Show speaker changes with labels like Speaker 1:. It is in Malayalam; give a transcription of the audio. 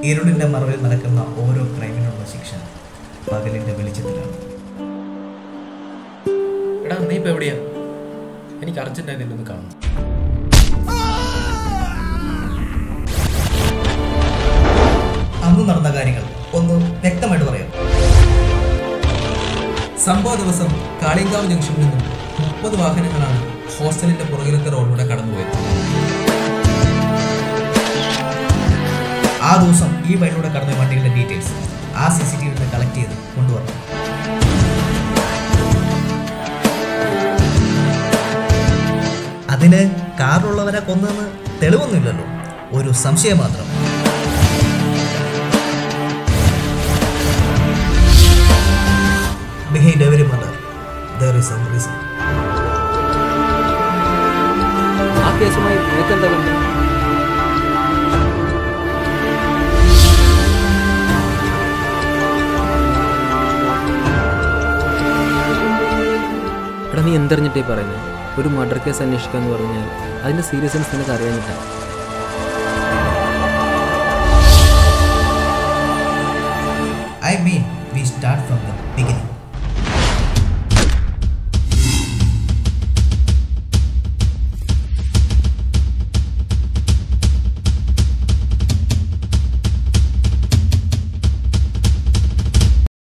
Speaker 1: ഇരുളിൻ്റെ മറവിൽ നടക്കുന്ന ഓരോ ക്രൈമിനുള്ള ശിക്ഷ പകലിൻ്റെ വെളിച്ചത്തിലാണ്
Speaker 2: എടാ നീ ഇപ്പൊ എവിടെയാ എനിക്ക് അർജന്റായി നിന്നെ ഒന്ന് കാണണം
Speaker 1: അന്ന് നടന്ന കാര്യങ്ങൾ ഒന്ന് വ്യക്തമായിട്ട് പറയാം
Speaker 3: സംഭവ ദിവസം കാളിങ്കാവ് ജംഗ്ഷനിൽ നിന്നും മുപ്പത് വാഹനങ്ങളാണ് ഹോസ്റ്റലിന്റെ പുറകിലത്തെ റോഡിലൂടെ കടന്നുപോയത്
Speaker 1: ആ ദിവസം ഈ വഴിയിലൂടെ കടന്ന വണ്ടികളുടെ ഡീറ്റെയിൽസ് ആ സി സി ടി വിയിൽ കളക്ട് ചെയ്ത് കൊണ്ടുവരണം അതിന് കാറിലുള്ളവരെ കൊന്നെന്ന് തെളിവൊന്നുമില്ലല്ലോ ഒരു സംശയം മാത്രം Behind every murder, there is some reason.
Speaker 4: ആ കേസുമായി നിനക്കെന്താ ബന്ധം എടാ നീ എന്തറിഞ്ഞിട്ടേ പറയുന്നത് ഒരു മർഡർ കേസ് അന്വേഷിക്കാന്ന് പറഞ്ഞാൽ അതിന്റെ സീരിയസ്നെസ് നിനക്ക് അറിയാനില്ല